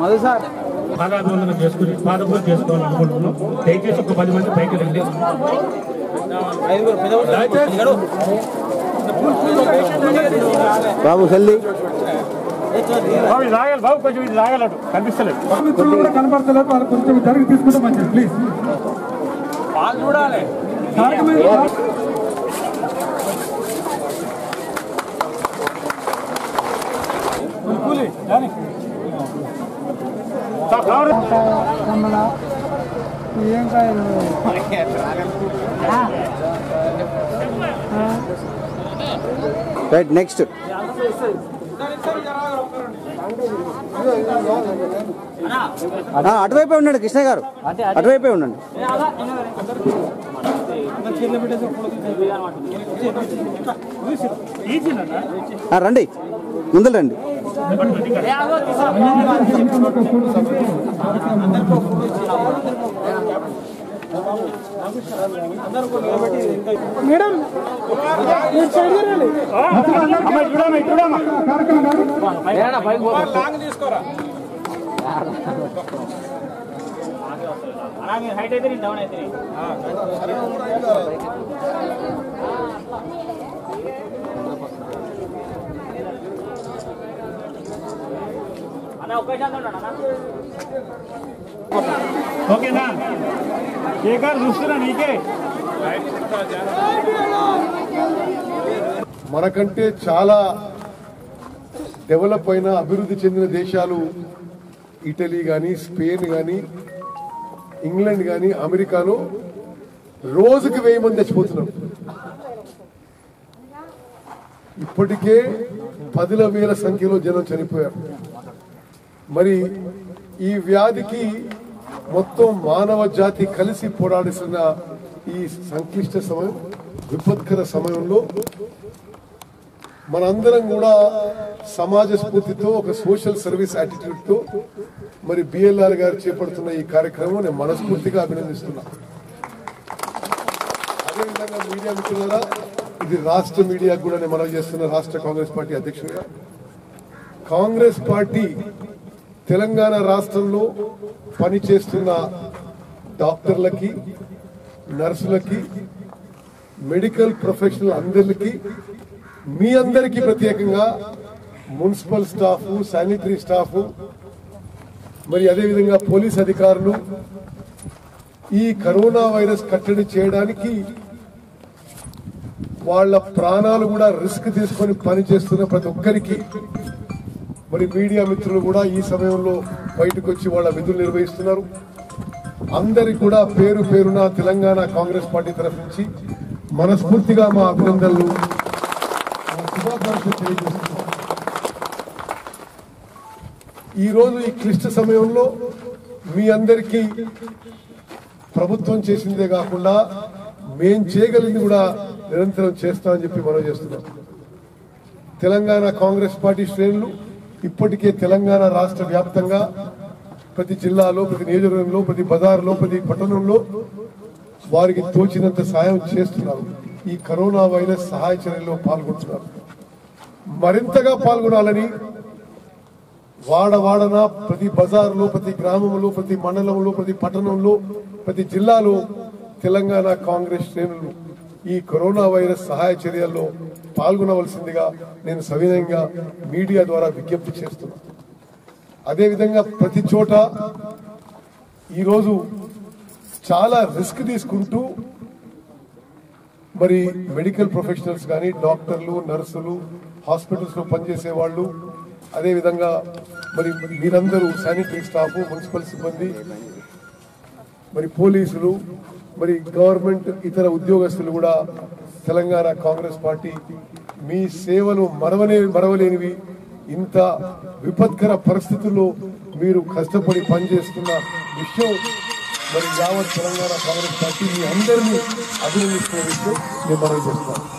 పాదాభివందనం చేసుకుని పాదపూజ చేసుకోవాలనుకుంటున్నాం దయచేసి ఒక పది మంది పైకి రండి బాబు హెల్దీ బాబు ఇది లాగాలి బాబు కొంచెం ఇది లాగాలట కనిపిస్తలేదు మిత్రులు కూడా కనబడతలేదు వాళ్ళు కొంచెం జరిగి తీసుకుంటే మంచిది ప్లీజ్ చూడాలి సాటి మీద ఏం కాయలు రైట్ నెక్స్ట్ అటువైపే ఉండండి కృష్ణ గారు అటువైపే ఉండండి ఆ, రండి ముందర రండి చూడమ్మా చూడమ్మా హైట్ అయితే డౌన్ అయితే అన్న ఒక్క ఓకేనా శేఖర్ చూస్తున్నా నీకే మనకంటే చాలా డెవలప్ అయిన అభివృద్ధి చెందిన దేశాలు ఇటలీ కానీ స్పెయిన్ కానీ ఇంగ్లాండ్ కానీ అమెరికాలో రోజుకి వెయ్యి మంది చచ్చిపోతున్నారు ఇప్పటికే పదుల వేల సంఖ్యలో జనం చనిపోయారు మరి ఈ వ్యాధికి మొత్తం మానవ జాతి కలిసి పోరాడాల్సిన ఈ సంక్లిష్ట సమయం విపత్కర సమయంలో మనందరం కూడా సమాజ స్ఫూర్తితో ఒక సోషల్ సర్వీస్ యాటిట్యూడ్ తో మరి బిఎల్ఆర్ గారు చేపడుతున్న ఈ కార్యక్రమం నేను మనస్ఫూర్తిగా అభినందిస్తున్నా అదేవిధంగా మీడియా మిత్రులారా ఇది రాష్ట్ర మీడియా కూడా నేను మనవి చేస్తున్న రాష్ట్ర కాంగ్రెస్ పార్టీ అధ్యక్షుడిగా కాంగ్రెస్ పార్టీ తెలంగాణ రాష్ట్రంలో పనిచేస్తున్న డాక్టర్లకి నర్సులకి మెడికల్ ప్రొఫెషనల్ అందరికి మీ అందరికీ ప్రత్యేకంగా మున్సిపల్ స్టాఫ్ శానిటరీ స్టాఫ్ మరి అదేవిధంగా పోలీస్ అధికారులు ఈ కరోనా వైరస్ కట్టడి చేయడానికి వాళ్ళ ప్రాణాలు కూడా రిస్క్ తీసుకొని పనిచేస్తున్న ప్రతి ఒక్కరికి మరి మీడియా మిత్రులు కూడా ఈ సమయంలో బయటకు వచ్చి వాళ్ళ విధులు నిర్వహిస్తున్నారు అందరికి కూడా పేరు పేరున తెలంగాణ కాంగ్రెస్ పార్టీ తరఫు నుంచి మనస్ఫూర్తిగా మా అభినందనలు మా శుభాకాంక్షలు తెలియజేస్తున్నాం ఈ రోజు ఈ క్లిష్ట సమయంలో మీ అందరికీ ప్రభుత్వం చేసిందే కాకుండా మేం చేయగలిగింది కూడా నిరంతరం చేస్తామని చెప్పి మనం చేస్తున్నాం తెలంగాణ కాంగ్రెస్ పార్టీ శ్రేణులు ఇప్పటికే తెలంగాణ రాష్ట్ర వ్యాప్తంగా ప్రతి జిల్లాలో ప్రతి నియోజకవర్గంలో ప్రతి బజార్లో ప్రతి పట్టణంలో వారికి తోచినంత సాయం చేస్తున్నారు ఈ కరోనా వైరస్ సహాయ చర్యల్లో పాల్గొంటున్నారు మరింతగా పాల్గొనాలని వాడ వాడన ప్రతి బజార్లో ప్రతి గ్రామంలో ప్రతి మండలంలో ప్రతి పట్టణంలో ప్రతి జిల్లాలో తెలంగాణ కాంగ్రెస్ శ్రేణులు ఈ కరోనా వైరస్ సహాయ చర్యల్లో పాల్గొనవలసిందిగా నేను సవినయంగా మీడియా ద్వారా విజ్ఞప్తి చేస్తున్నాను అదేవిధంగా ప్రతి చోట ఈరోజు చాలా రిస్క్ తీసుకుంటూ మరి మెడికల్ ప్రొఫెషనల్స్ కానీ డాక్టర్లు నర్సులు హాస్పిటల్స్ లో పనిచేసే వాళ్ళు అదే విధంగా మరి మీరందరూ శానిటరీ స్టాఫ్ మున్సిపల్ సిబ్బంది మరి పోలీసులు మరి గవర్నమెంట్ ఇతర ఉద్యోగస్తులు కూడా తెలంగాణ కాంగ్రెస్ పార్టీ మీ సేవలు మరవలే మరవలేనివి ఇంత విపత్కర పరిస్థితుల్లో మీరు కష్టపడి పనిచేస్తున్న విషయం మరి యావత్ తెలంగాణ కాంగ్రెస్ పార్టీ మీ అందరినీ అభినందిస్తున్న విషయం నేను మనవి చేస్తున్నాను